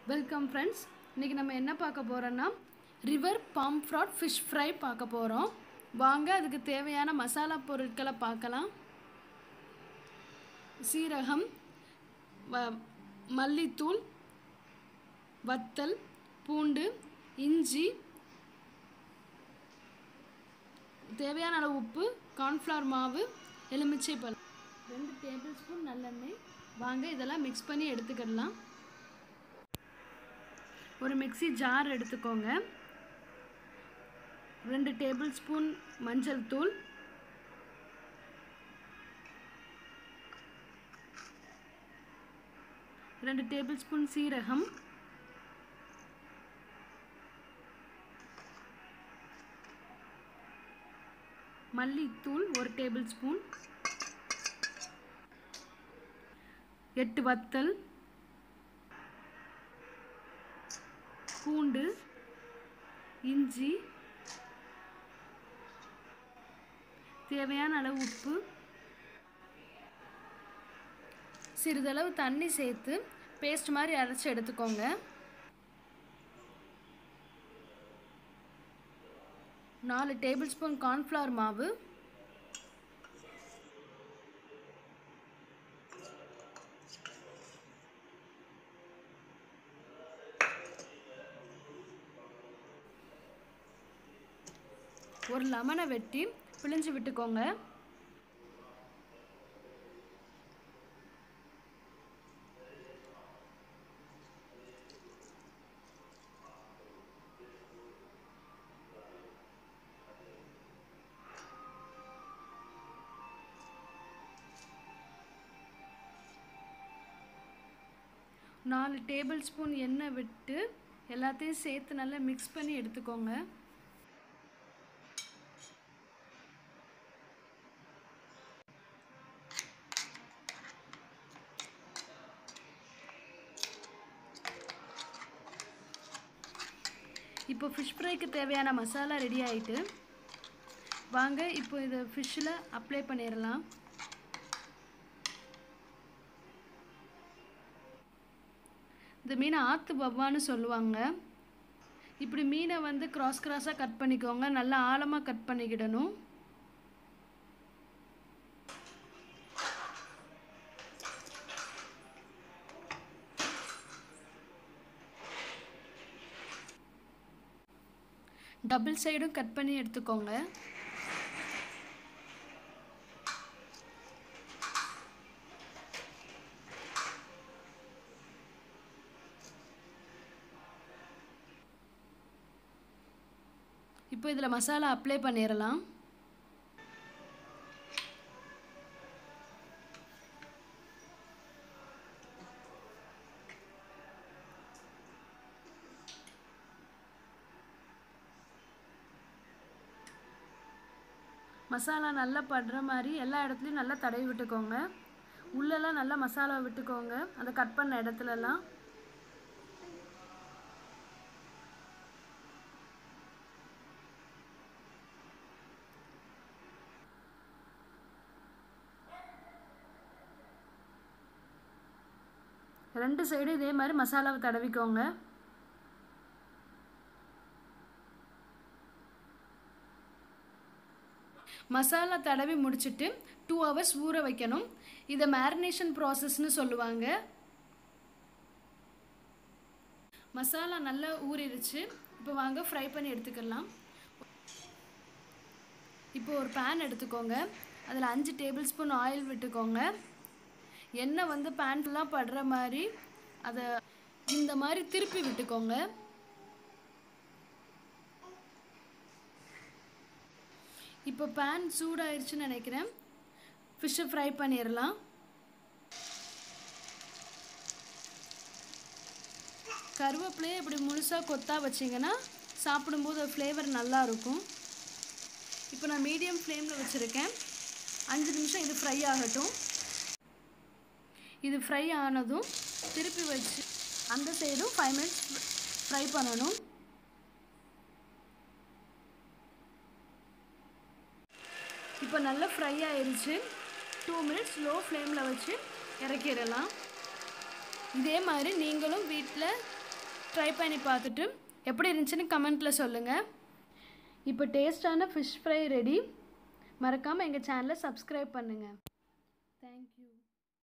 welcome friends இன்றைக்கி நம்ம என்ன பார்க்க போகிறோன்னா river pomfret fish fry பார்க்க போகிறோம் வாங்க அதுக்கு தேவையான மசாலா பொருட்களை பார்க்கலாம் சீரகம் வ- மல்லித்தூள் வத்தல் பூண்டு இஞ்சி தேவையான அளவு உப்பு கார்ன்ஃப்ளவர் மாவு எலுமிச்சை பழம் ரெண்டு டேபிள் ஸ்பூன் நல்லெண்ணெய் வாங்க இதெல்லாம் மிக்ஸ் பண்ணி எடுத்துக்கிடலாம் ஒரு மிக்ஸி ஜார் எடுத்துக்கோங்க ரெண்டு டேபிள் ஸ்பூன் மஞ்சள் தூள் ரெண்டு டேபிள் ஸ்பூன் சீரகம் மல்லித்தூள் ஒரு டேபிள் ஸ்பூன் எட்டு வத்தல் பூண்டு இஞ்சி தேவையான அளவு உப்பு சிறிதளவு தண்ணி சேர்த்து பேஸ்ட் மாதிரி அரைச்சி எடுத்துக்கோங்க நாலு டேபிள் ஸ்பூன் கார்ன்ஃப்ளவர் மாவு ஒரு லெமனை வெட்டி பிழிஞ்சு விட்டுக்கோங்க நாலு டேபிள் ஸ்பூன் எண்ணெய் விட்டு எல்லாத்தையும் சேர்த்து நல்லா மிக்ஸ் பண்ணி எடுத்துக்கோங்க இப்போ ஃபிஷ் ஃப்ரைக்கு தேவையான மசாலா ரெடி ஆயிட்டு வாங்க இப்போ இதை ஃபிஷ்ஷில் அப்ளை பண்ணிடலாம் இந்த மீனை ஆற்று பவ்வான்னு சொல்லுவாங்க இப்படி மீனை வந்து கிராஸ் கிராஸாக கட் பண்ணிக்கோங்க நல்லா ஆழமாக கட் பண்ணிக்கிடணும் டபுள் சைடும் கட் பண்ணி எடுத்துக்கோங்க இப்போ இதில் மசாலா அப்ளை பண்ணிடலாம் மசாலா நல்லா படுற மாதிரி எல்லா இடத்துலையும் நல்லா தடவி விட்டுக்கோங்க உள்ளெல்லாம் நல்லா மசாலா விட்டுக்கோங்க அந்த கட் பண்ண இடத்துலலாம் ரெண்டு சைடும் இதே மாதிரி மசாலாவை தடவிக்கோங்க மசாலா தடவி முடிச்சிட்டு டூ ஹவர்ஸ் ஊற வைக்கணும் இதை மேரினேஷன் ப்ராசஸ்னு சொல்லுவாங்க மசாலா நல்லா ஊறிடுச்சு இப்போ வாங்க ஃப்ரை பண்ணி எடுத்துக்கலாம் இப்போ ஒரு பேன் எடுத்துக்கோங்க அதில் அஞ்சு டேபிள் ஸ்பூன் ஆயில் விட்டுக்கோங்க எண்ணெய் வந்து பேன்லாம் படுற மாதிரி அதை இந்த மாதிரி திருப்பி விட்டுக்கோங்க இப்போ பேன் சூடாயிருச்சுன்னு நினைக்கிறேன் ஃபிஷ்ஷை ஃப்ரை பண்ணிடலாம் கருவேப்பிலையை இப்படி முழுசாக கொத்தா வச்சிங்கன்னா சாப்பிடும்போது ஃப்ளேவர் நல்லா இருக்கும் இப்போ நான் மீடியம் ஃப்ளேமில் வச்சுருக்கேன் அஞ்சு நிமிஷம் இது ஃப்ரை ஆகட்டும் இது ஃப்ரை ஆனதும் திருப்பி வச்சு அந்த சைடும் ஃபைவ் மினிட்ஸ் ஃப்ரை பண்ணணும் இப்போ நல்லா ஃப்ரை ஆயிருச்சு டூ மினிட்ஸ் லோ ஃப்ளேமில் வச்சு இறக்கிடலாம் இதே மாதிரி நீங்களும் வீட்டில் ட்ரை பண்ணி பார்த்துட்டு எப்படி இருந்துச்சுன்னு கமெண்ட்டில் சொல்லுங்கள் இப்போ டேஸ்டான ஃபிஷ் ஃப்ரை ரெடி மறக்காமல் எங்கள் சேனலை சப்ஸ்கிரைப் பண்ணுங்கள் தேங்க்யூ